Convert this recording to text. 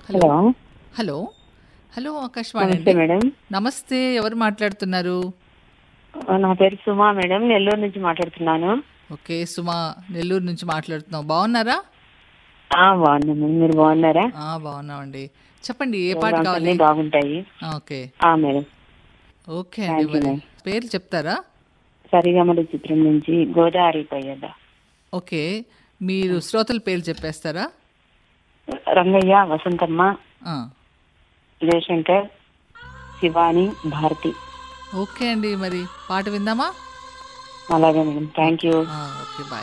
Hello hello hello Akashvani నమస్తే అండి madam నమస్తే ఎవరు మాట్లాడుతున్నారు నా పేరు సుమా మేడం నెల్లూరు నుంచి మాట్లాడుతున్నాను ఓకే సుమా నెల్లూరు నుంచి మాట్లాడుతున్నాం బాగున్నారా ఆ బాగున్నాను మీరు బాగున్నారా ఆ, బాగున్నామండి చెప్పండి ఏ పాట ప్రోగ్రామ్స్ కావాలి అన్నీ బాగుంటాయి ఆ, ఓకే ఆ మేడం ఓకే అండి Thank you, మరి ma'am. పేర్లు చెప్తారా సరిగమల చిత్రం నుంచి గోదావరి పోయేద ఓకే మీరు శ్రోతల పేర్లు చెప్పేస్తారా రంగయ్య వసంతమ్మ ఆ, జయశంకర్ శివాని భారతి ఓకే అండి మరి పాట విందామా అలాగే మేడం థ్యాంక్ యూ ఆ, ఓకే బాయ్